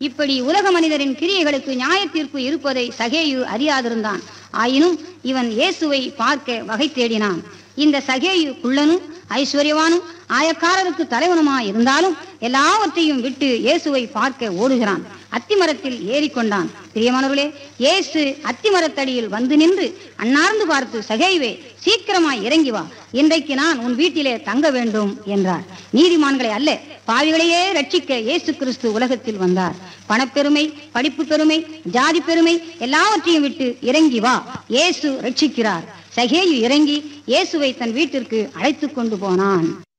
இப்படி உலக மனிதரின் கிரியைகளுக்கு நியாய தீர்ப்பு இருப்பதை சகேயு அறியாதிருந்தான் ஆயினும் இவன் இயேசுவை பார்க்க வகை தேடினான் இந்த சகேயு குள்ளனும் ஐஸ்வர்யவானும் ஆயக்காரருக்கு தலைவனுமா இருந்தாலும் எல்லாவற்றையும் விட்டு இயேசுவை பார்க்க ஓடுகிறான் அத்திமரத்தில் ஏறிக்கொண்டான் பிரியமானவர்களே இயேசு அத்திமரத்தடியில் வந்து நின்று அன்னார்ந்து பார்த்து சகைவே சீக்கிரமாய் இறங்கி வா இன்றைக்கு நான் உன் வீட்டிலே தங்க வேண்டும் என்றார் நீதிமான்களை அல்ல பாவிகளையே ரட்சிக்க இயேசு கிறிஸ்து உலகத்தில் வந்தார் பணப்பெருமை படிப்பு பெருமை ஜாதி பெருமை எல்லாவற்றையும் விட்டு இறங்கி வா இயேசு ரட்சிக்கிறார் சகேயு இறங்கி இயேசுவை தன் வீட்டிற்கு அழைத்துக் கொண்டு போனான்